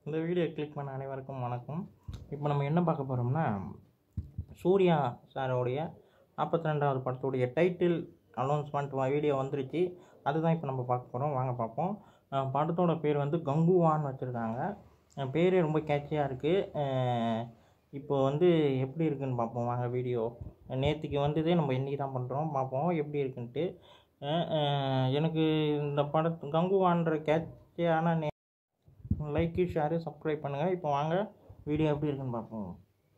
இந்த video click பண்ண அனைவருக்கும் வணக்கம் இப்போ நம்ம என்ன பார்க்க போகிறோம்னா சூர்யா சாரோடைய நாற்பத்தி ரெண்டாவது படத்துடைய டைட்டில் அனௌன்ஸ்மெண்ட் வீடியோ வந்துருச்சு அதுதான் இப்போ நம்ம பார்க்க போகிறோம் வாங்க பார்ப்போம் அஹ் படத்தோட பேர் வந்து கங்குவான்னு வச்சுருக்காங்க பேரே ரொம்ப கேட்சியாக இருக்குது இப்போ வந்து எப்படி இருக்குன்னு பார்ப்போம் வாங்க வீடியோ நேற்றுக்கு வந்ததே நம்ம இன்றைக்கி தான் பண்ணுறோம் பார்ப்போம் எப்படி இருக்குன்ட்டு அஹ் அஹ் எனக்கு இந்த படத்து கங்குவான்ற கேட்சியான நே லைக்கு ஷேரு சப்ஸ்கிரைப் பண்ணுங்கள் இப்போ வாங்க வீடியோ எப்படி இருக்குன்னு பார்ப்போம்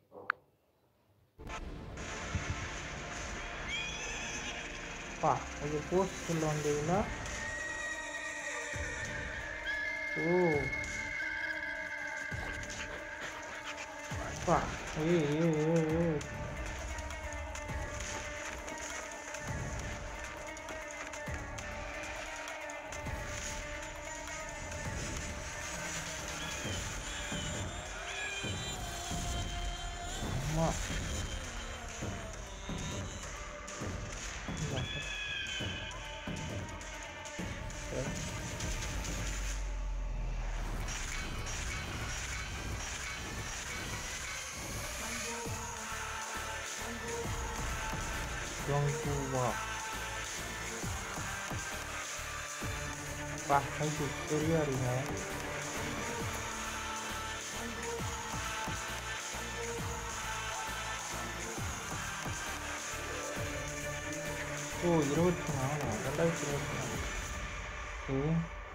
பா இது போஸ்டில் வந்ததுன்னா ஓ பா ஏய் ஏய் ஏய் ஏய் அம்மா இந்தா. சரி. Gongguwa. Wah, itu Surya nih ya. ஓ இருபத்தி நாலு ரெண்டாயிரத்தி இருபத்தி நாலு ஓகே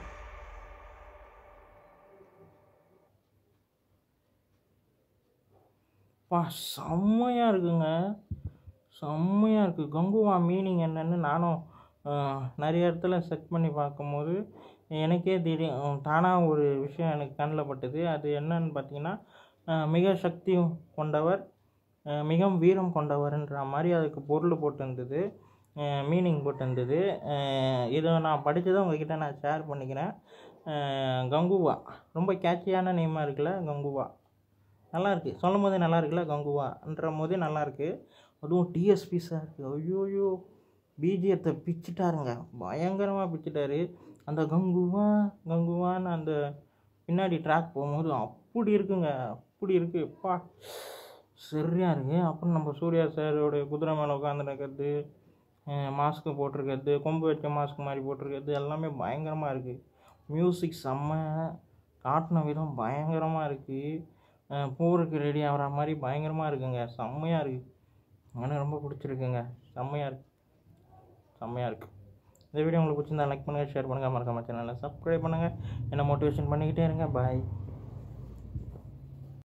பா செம்மையாக இருக்குங்க செம்மையாக இருக்குது கங்குவா மீனிங் என்னன்னு நானும் அஹ், நிறைய இடத்துல செக் பண்ணி பார்க்கும்போது எனக்கே தெரியும் தானாக ஒரு விஷயம் எனக்கு கண்ணில் பட்டது அது என்னன்னு பார்த்தீங்கன்னா அஹ், மிக சக்தி கொண்டவர் அஹ், மிகவும் வீரம் கொண்டவர்ன்ற மாதிரி அதுக்கு பொருள் போட்டிருந்தது மீனிங் போட்டிருந்தது அஹ், இதை நான் படித்ததை உங்ககிட்ட நான் ஷேர் பண்ணிக்கிறேன் அஹ், கங்குவா ரொம்ப கேட்சியான நேமாக இருக்குல்ல கங்குவா நல்லா இருக்கு சொல்லும் போதே நல்லா இருக்குல்ல கங்குவான்ற போதே நல்லா இருக்கு அதுவும் டிஎஸ்பி சார் ஐயோயோ பிஜிஎத்தை பிச்சுட்டாருங்க பயங்கரமாக பிச்சுட்டாரு அந்த கங்குவா கங்குவான்னு அந்த பின்னாடி ட்ராக் போகும்போது அப்படி இருக்குங்க அப்படி இருக்கு பா சரியா இருக்கு அப்புறம் நம்ம சூர்யா சாரோட குதிரை மேலே உட்காந்துருக்கிறது மாஸ்க்கு போட்டிருக்கிறது கொம்பு வச்ச மாஸ்க் மாதிரி போட்டிருக்கிறது எல்லாமே பயங்கரமாக இருக்குது மியூசிக் செம்ம காட்டின விதம் பயங்கரமாக இருக்குது போருக்கு ரெடி ஆகிற மாதிரி பயங்கரமாக இருக்குங்க செம்மையாக இருக்குது எனக்கு ரொம்ப பிடிச்சிருக்குங்க செம்மையாக இருக்கு செம்மையாக இருக்குது இந்த வீடியோ உங்களுக்கு பிடிச்சிருந்தா லைக் பண்ணுங்கள் ஷேர் பண்ணுங்கள் மறக்காம சேனலை சப்ஸ்கிரைப் பண்ணுங்கள் என்ன மோட்டிவேஷன் பண்ணிக்கிட்டே இருங்க பாய்